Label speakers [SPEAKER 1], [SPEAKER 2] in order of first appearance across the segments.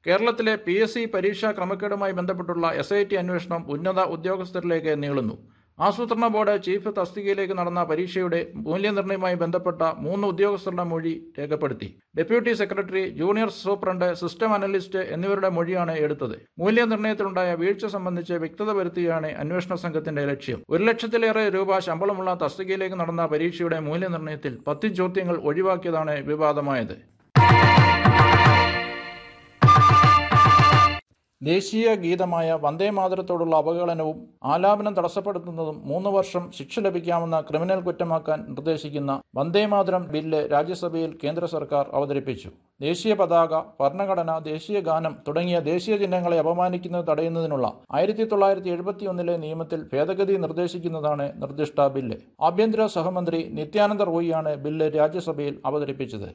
[SPEAKER 1] കേരളത്തിലെ P S C പരീക്ഷാ ക്രമക്കേടുമായി ബന്ധപ്പെട്ടുള്ള എസ് ഐ ടി അന്വേഷണം ഉന്നത ഉദ്യോഗസ്ഥരിലേക്ക് നീളുന്നു ആസൂത്രണ ബോർഡ് ചീഫ് തസ്തികയിലേക്ക് നടന്ന പരീക്ഷയുടെ മൂല്യനിർണ്ണയവുമായി ബന്ധപ്പെട്ട മൂന്ന് ഉദ്യോഗസ്ഥരുടെ മൊഴി രേഖപ്പെടുത്തി deputy secretary junior superintendent system analyst എന്നിവരുടെ മൊഴിയാണ് എടുത്തത് മൂല്യനിർണ്ണയത്തിലുണ്ടായ വീഴ്ച സംബന്ധിച്ച് വ്യക്തത വരുത്തുകയാണ് അന്വേഷണ സംഘത്തിന്റെ ലക്ഷ്യം ഒരു ലക്ഷത്തിലേറെ രൂപ ശമ്പളമുള്ള തസ്തികയിലേക്ക് നടന്ന പരീക്ഷയുടെ മൂല്യനിർണ്ണയത്തിൽ പത്ത് ചോദ്യങ്ങൾ ഒഴിവാക്കിയതാണ് വിവാദമായത് ദേശീയ ഗീതമായ വന്ദേ മാതരത്തോടുള്ള അവഹേളനവും ആലാപനം തടസ്സപ്പെടുത്തുന്നതും മൂന്ന് വർഷം ശിക്ഷ ലഭിക്കാവുന്ന ക്രിമിനൽ കുറ്റമാക്കാൻ നിർദ്ദേശിക്കുന്ന വന്ദേ മാതരം ബില്ല് രാജ്യസഭയിൽ കേന്ദ്ര സർക്കാർ അവതരിപ്പിച്ചു ദേശീയ പതാക ഭരണഘടന ദേശീയ ഗാനം തുടങ്ങിയ ദേശീയ ചിഹ്നങ്ങളെ അപമാനിക്കുന്നത് തടയുന്നതിനുള്ള ആയിരത്തി തൊള്ളായിരത്തി എഴുപത്തിയൊന്നിലെ നിയമത്തിൽ ഭേദഗതി നിർദ്ദേശിക്കുന്നതാണ് നിർദ്ദിഷ്ട ബില്ല് ആഭ്യന്തര സഹമന്ത്രി നിത്യാനന്ദ റോയിയാണ് ബില്ല് രാജ്യസഭയിൽ അവതരിപ്പിച്ചത്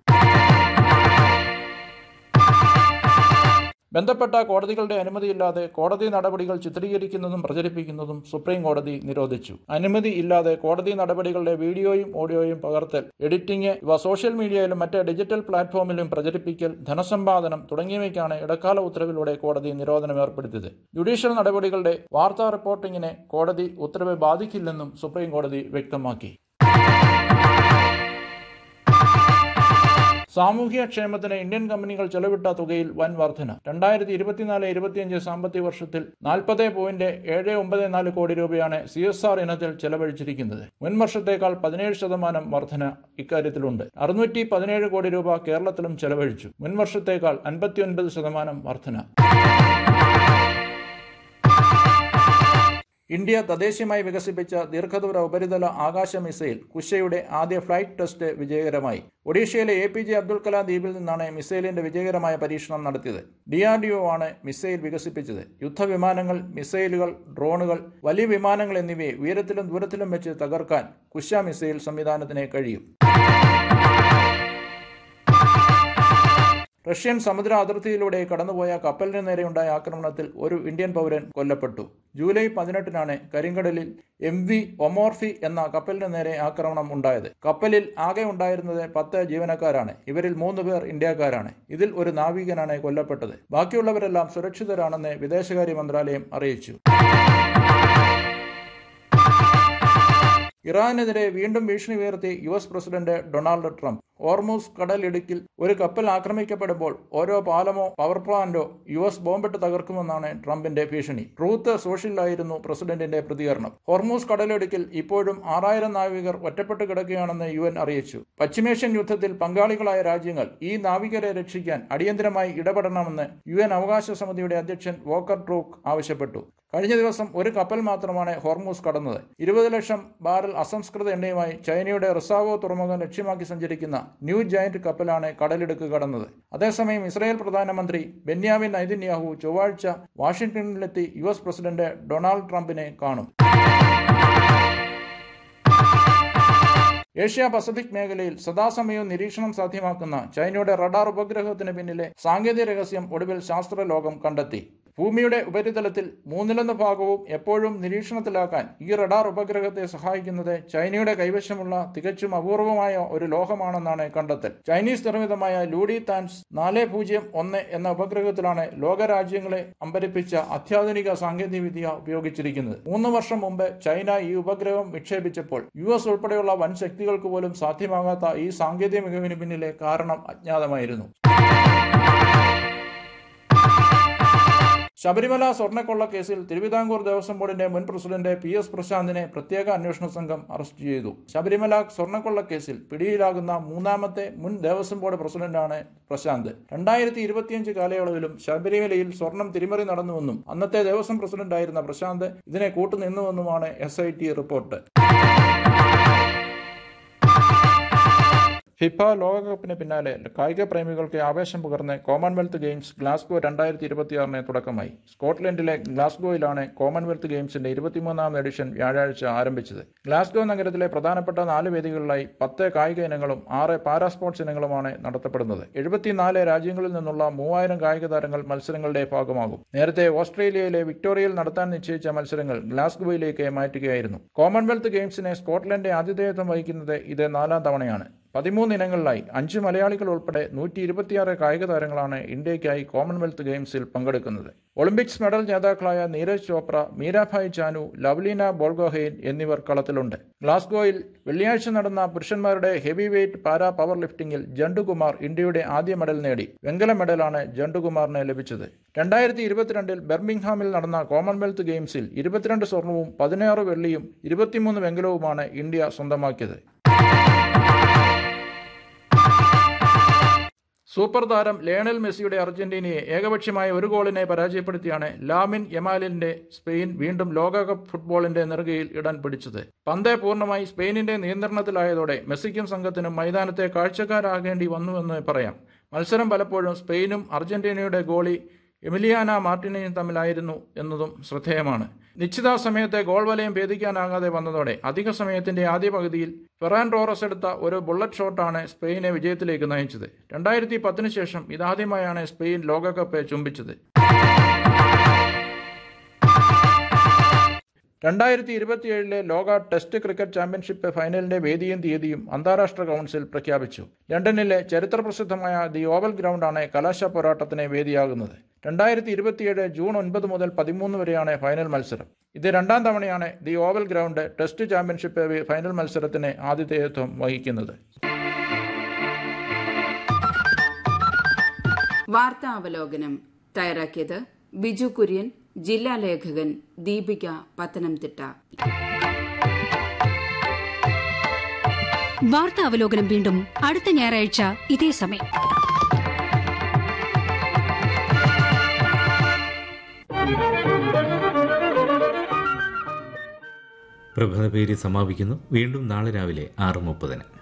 [SPEAKER 1] ബന്ധപ്പെട്ട കോടതികളുടെ അനുമതിയില്ലാതെ കോടതി നടപടികൾ ചിത്രീകരിക്കുന്നതും പ്രചരിപ്പിക്കുന്നതും സുപ്രീം കോടതി നിരോധിച്ചു അനുമതി ഇല്ലാതെ കോടതി നടപടികളുടെ വീഡിയോയും ഓഡിയോയും പകർത്തൽ എഡിറ്റിംഗ് ഇവ സോഷ്യൽ മീഡിയയിലും മറ്റ് ഡിജിറ്റൽ പ്ലാറ്റ്ഫോമിലും പ്രചരിപ്പിക്കൽ ധനസമ്പാദനം തുടങ്ങിയവയ്ക്കാണ് ഇടക്കാല ഉത്തരവിലൂടെ കോടതി നിരോധനം ഏർപ്പെടുത്തിയത് ജുഡീഷ്യൽ നടപടികളുടെ വാർത്താ റിപ്പോർട്ടിങ്ങിനെ കോടതി ഉത്തരവ് ബാധിക്കില്ലെന്നും സുപ്രീം കോടതി വ്യക്തമാക്കി സാമൂഹ്യ ക്ഷേമത്തിന് ഇന്ത്യൻ കമ്പനികൾ ചെലവിട്ട തുകയിൽ വൻ വർധന രണ്ടായിരത്തി ഇരുപത്തിനാല് ഇരുപത്തിയഞ്ച് സാമ്പത്തിക വർഷത്തിൽ നാൽപ്പത് പോയിന്റ് ഏഴ് ഒമ്പത് നാല് കോടി രൂപയാണ് സി എസ് ആർ ഇനത്തിൽ ചെലവഴിച്ചിരിക്കുന്നത് മുൻ വർഷത്തേക്കാൾ പതിനേഴ് ശതമാനം വർധന ഇക്കാര്യത്തിലുണ്ട് അറുന്നൂറ്റി പതിനേഴ് കോടി രൂപ കേരളത്തിലും ചെലവഴിച്ചു മുൻ വർഷത്തേക്കാൾ അൻപത്തിയൊൻപത് ശതമാനം വർധന ഇന്ത്യ തദ്ദേശീയമായി വികസിപ്പിച്ച ദീർഘദൂര ഉപരിതല ആകാശ മിസൈൽ കുശയുടെ ആദ്യ ഫ്ലൈറ്റ് ടെസ്റ്റ് വിജയകരമായി ഒഡീഷയിലെ A P J Abdul Kalam ദ്വീപിൽ നിന്നാണ് മിസൈലിന്റെ വിജയകരമായ പരീക്ഷണം നടത്തിയത് ഡി ആർ ഡി ഒ ആണ് മിസൈൽ വികസിപ്പിച്ചത് യുദ്ധവിമാനങ്ങൾ മിസൈലുകൾ ഡ്രോണുകൾ വലിയ വിമാനങ്ങൾ എന്നിവയെ ഉയരത്തിലും ദൂരത്തിലും വെച്ച് തകർക്കാൻ കുശ മിസൈൽ സംവിധാനത്തിന് കഴിയും റഷ്യൻ സമുദ്ര അതിർത്തിയിലൂടെ കടന്നുപോയ കപ്പലിന് നേരെയുണ്ടായ ആക്രമണത്തിൽ ഒരു ഇന്ത്യൻ പൗരൻ കൊല്ലപ്പെട്ടു ജൂലൈ പതിനെട്ടിനാണ് കരിങ്കടലിൽ എം വി ഒമോർഫി എന്ന കപ്പലിന് നേരെ ആക്രമണം ഉണ്ടായത് കപ്പലിൽ ആകെ ഉണ്ടായിരുന്നത് പത്ത് ജീവനക്കാരാണ് ഇവരിൽ മൂന്ന് പേർ ഇന്ത്യക്കാരാണ് ഇതിൽ ഒരു നാവികനാണ് കൊല്ലപ്പെട്ടത് ബാക്കിയുള്ളവരെല്ലാം സുരക്ഷിതരാണെന്ന് വിദേശകാര്യ മന്ത്രാലയം അറിയിച്ചു ഇറാനെതിരെ വീണ്ടും ഭീഷണി ഉയർത്തി U S president Donald Trump Hormuz കടലിടുക്കിൽ ഒരു കപ്പൽ ആക്രമിക്കപ്പെടുമ്പോൾ ഓരോ പാലമോ പവർ പ്ലാന്റോ യു എസ് ബോംബിട്ട് തകർക്കുമെന്നാണ് ട്രംപിന്റെ ഭീഷണി ട്രൂത്ത് സോഷ്യലായിരുന്നു പ്രസിഡന്റിന്റെ പ്രതികരണം ഹോർമൂസ് കടലിടുക്കിൽ ഇപ്പോഴും ആറായിരം നാവികർ ഒറ്റപ്പെട്ട് കിടക്കുകയാണെന്ന് യു എൻ അറിയിച്ചു പശ്ചിമേഷ്യൻ യുദ്ധത്തിൽ പങ്കാളികളായ രാജ്യങ്ങൾ ഈ നാവികരെ രക്ഷിക്കാൻ അടിയന്തരമായി ഇടപെടണമെന്ന് യു എൻ അവകാശ സമിതിയുടെ അധ്യക്ഷൻ വോക്കർ ട്രൂക്ക് ആവശ്യപ്പെട്ടു കഴിഞ്ഞ ദിവസം ഒരു കപ്പൽ മാത്രമാണ് ഹോർമൂസ് കടന്നത് ഇരുപത് ലക്ഷം ബാരൽ അസംസ്കൃത എണ്ണയുമായി ചൈനയുടെ റിസാവോ തുറമുഖം ലക്ഷ്യമാക്കി സഞ്ചരിക്കുന്ന ന്യൂ ജയന്റ് കപ്പലാണ് കടലിടുക്ക് കടന്നത് അതേസമയം ഇസ്രായേൽ പ്രധാനമന്ത്രി ബെന്യാമിൻ നൈതിന്യാഹു ചൊവ്വാഴ്ച വാഷിംഗ്ടണിലെത്തി യു എസ് പ്രസിഡന്റ് ഡൊണാൾഡ് ട്രംപിനെ കാണും ഏഷ്യ പസഫിക് മേഖലയിൽ സദാസമയവും നിരീക്ഷണം സാധ്യമാക്കുന്ന ചൈനയുടെ റഡാർ ഉപഗ്രഹത്തിന് പിന്നിലെ സാങ്കേതിക രഹസ്യം ഒടുവിൽ ശാസ്ത്രലോകം കണ്ടെത്തി ഭൂമിയുടെ ഉപരിതലത്തിൽ മൂന്നിലൊന്ന് ഭാഗവും എപ്പോഴും നിരീക്ഷണത്തിലാക്കാൻ ഈ റഡാർ ഉപഗ്രഹത്തെ സഹായിക്കുന്നത് ചൈനയുടെ കൈവശമുള്ള തികച്ചും അപൂർവമായ ഒരു ലോഹമാണെന്നാണ് കണ്ടെത്തൽ ചൈനീസ് നിർമ്മിതമായ ലൂഡി താൻസ് നാല് പൂജ്യം ഒന്ന് എന്ന ഉപഗ്രഹത്തിലാണ് ലോകരാജ്യങ്ങളെ അമ്പരിപ്പിച്ച അത്യാധുനിക സാങ്കേതികവിദ്യ ഉപയോഗിച്ചിരിക്കുന്നത് മൂന്ന് വർഷം മുമ്പ് ചൈന ഈ ഉപഗ്രഹം വിക്ഷേപിച്ചപ്പോൾ യു എസ് ഉൾപ്പെടെയുള്ള വൻ ശക്തികൾക്ക് പോലും സാധ്യമാകാത്ത ഈ സാങ്കേതിക മികവിന് പിന്നിലെ കാരണം അജ്ഞാതമായിരുന്നു ശബരിമല സ്വർണ്ണക്കൊള്ള കേസിൽ തിരുവിതാംകൂർ ദേവസ്വം ബോർഡിന്റെ മുൻ പ്രസിഡന്റ് പി എസ് പ്രശാന്തിനെ പ്രത്യേക അന്വേഷണ സംഘം അറസ്റ്റ് ചെയ്തു ശബരിമല സ്വർണ്ണക്കൊള്ള കേസിൽ പിടിയിലാകുന്ന മൂന്നാമത്തെ മുൻ ദേവസ്വം ബോർഡ് പ്രസിഡന്റാണ് പ്രശാന്ത് രണ്ടായിരത്തി ഇരുപത്തിയഞ്ച് കാലയളവിലും ശബരിമലയിൽ സ്വർണം തിരിമറി നടന്നുവെന്നും അന്നത്തെ ദേവസ്വം പ്രസിഡന്റായിരുന്ന പ്രശാന്ത് ഇതിനെ കൂട്ടുനിന്നുവെന്നുമാണ് S I T report FIFA ലോകകപ്പിന് പിന്നാലെ കായിക പ്രേമികൾക്ക് ആവേശം പകർന്ന് കോമൺവെൽത്ത് ഗെയിംസ് ഗ്ലാസ്ഗോ രണ്ടായിരത്തി ഇരുപത്തിയാറിന് തുടക്കമായി സ്കോട്ട്ലൻഡിലെ ഗ്ലാസ്ഗോയിലാണ് കോമൺവെൽത്ത് ഗെയിംസിന്റെ ഇരുപത്തിമൂന്നാം എഡിഷൻ വ്യാഴാഴ്ച ആരംഭിച്ചത് ഗ്ലാസ്ഗോ നഗരത്തിലെ പ്രധാനപ്പെട്ട നാല് വേദികളിലായി പത്ത് കായിക ഇനങ്ങളും ആറ് പാരാ സ്പോർട്സ് ഇനങ്ങളുമാണ് നടത്തപ്പെടുന്നത് എഴുപത്തിനാല് രാജ്യങ്ങളിൽ നിന്നുള്ള മൂവായിരം കായിക താരങ്ങൾ മത്സരങ്ങളുടെ ഭാഗമാകും നേരത്തെ ഓസ്ട്രേലിയയിലെ വിക്ടോറിയയിൽ നടത്താൻ നിശ്ചയിച്ച മത്സരങ്ങൾ ഗ്ലാസ്ഗോയിലേക്ക് മാറ്റുകയായിരുന്നു കോമൺവെൽത്ത് ഗെയിംസിനെ സ്കോട്ട്ലൻഡ് ആതിഥേയത്വം വഹിക്കുന്നത് ഇത് നാലാം തവണയാണ് പതിമൂന്ന് ഇനങ്ങളിലായി അഞ്ച് മലയാളികൾ ഉൾപ്പെടെ നൂറ്റി ഇരുപത്തിയാറ് കായിക താരങ്ങളാണ് ഇന്ത്യയ്ക്കായി കോമൺവെൽത്ത് ഗെയിംസിൽ പങ്കെടുക്കുന്നത് ഒളിമ്പിക്സ് മെഡൽ ജേതാക്കളായ നീരജ് ചോപ്ര മീരാഭായ് ചാനു ലവ്ലീന ബോൾഗോഹെയ്ൻ എന്നിവർ കളത്തിലുണ്ട് ഗ്ലാസ്ഗോയിൽ വെള്ളിയാഴ്ച നടന്ന പുരുഷന്മാരുടെ ഹെവി വെയ്റ്റ് പാരാ പവർ ലിഫ്റ്റിംഗിൽ ജണ്ടുകുമാർ ഇന്ത്യയുടെ ആദ്യ മെഡൽ നേടി വെങ്കല മെഡലാണ് ജണ്ടുകുമാറിന് ലഭിച്ചത് രണ്ടായിരത്തി ഇരുപത്തിരണ്ടിൽ ബെർമിംഗ്ഹാമിൽ നടന്ന കോമൺവെൽത്ത് ഗെയിംസിൽ ഇരുപത്തിരണ്ട് സ്വർണവും പതിനാറ് വെള്ളിയും ഇരുപത്തിമൂന്ന് വെങ്കലവുമാണ് ഇന്ത്യ സ്വന്തമാക്കിയത് സൂപ്പർ താരം ലയണൽ മെസ്സിയുടെ അർജന്റീനയെ ഏകപക്ഷീയമായ ഒരു ഗോളിനെ പരാജയപ്പെടുത്തിയാണ് ലാമിൻ യമാലിന്റെ സ്പെയിൻ വീണ്ടും ലോകകപ്പ് ഫുട്ബോളിന്റെ നെറുകയിൽ ഇടാൻ പിടിച്ചത് പന്ത് പൂർണ്ണമായി സ്പെയിനിന്റെ നിയന്ത്രണത്തിലായതോടെ മെസ്സിക്കും സംഘത്തിനും മൈതാനത്തെ കാഴ്ചക്കാരാകേണ്ടി വന്നുവെന്ന് പറയാം മത്സരം പലപ്പോഴും സ്പെയിനും അർജന്റീനയുടെ ഗോളി എമിലിയാന മാർട്ടിനയും തമ്മിലായിരുന്നു എന്നതും ശ്രദ്ധേയമാണ് നിശ്ചിത സമയത്തെ ഗോൾ വലയം ഭേദിക്കാനാകാതെ വന്നതോടെ അധിക സമയത്തിന്റെ ആദ്യ പകുതിയിൽ ഫെറാൻ ടോറസ് എടുത്ത ഒരു ബുള്ളറ്റ് ഷോട്ടാണ് സ്പെയിനെ വിജയത്തിലേക്ക് നയിച്ചത് രണ്ടായിരത്തി പത്തിന് ശേഷം ഇതാദ്യമായാണ് സ്പെയിൻ ലോകകപ്പ് ചുംബിച്ചത് രണ്ടായിരത്തി ഇരുപത്തിയേഴിലെ ലോക ടെസ്റ്റ് ക്രിക്കറ്റ് ചാമ്പ്യൻഷിപ്പ് ഫൈനലിന്റെ വേദിയും തീയതിയും അന്താരാഷ്ട്ര കൗൺസിൽ പ്രഖ്യാപിച്ചു ലണ്ടനിലെ ചരിത്രപ്രസിദ്ധമായ ദി ഓവൽ ഗ്രൗണ്ടാണ് കലാശ പോരാട്ടത്തിന് വേദിയാകുന്നത് രണ്ടായിരത്തി ഇരുപത്തിയേഴ് ജൂൺ ഒൻപത് മുതൽ പതിമൂന്ന് വരെയാണ് ഫൈനൽ മത്സരം ഇത് രണ്ടാം തവണയാണ് the Oval ground test championship final മത്സരത്തിന് ആതിഥേയത്വം വഹിക്കുന്നത്
[SPEAKER 2] വാർത്താ അവലോകനം തയ്യാറാക്കിയത് ബിജു കുര്യൻ ജില്ലാ ലേഖകൻ ദീപിക പത്തനംതിട്ട
[SPEAKER 3] വാർത്താ അവലോകനം വീണ്ടും അടുത്ത ഞായറാഴ്ച ഇതേ സമയം
[SPEAKER 4] പ്രഭാതപേരി സമാപിക്കുന്നു വീണ്ടും നാളെ രാവിലെ ആറ് മുപ്പതിന്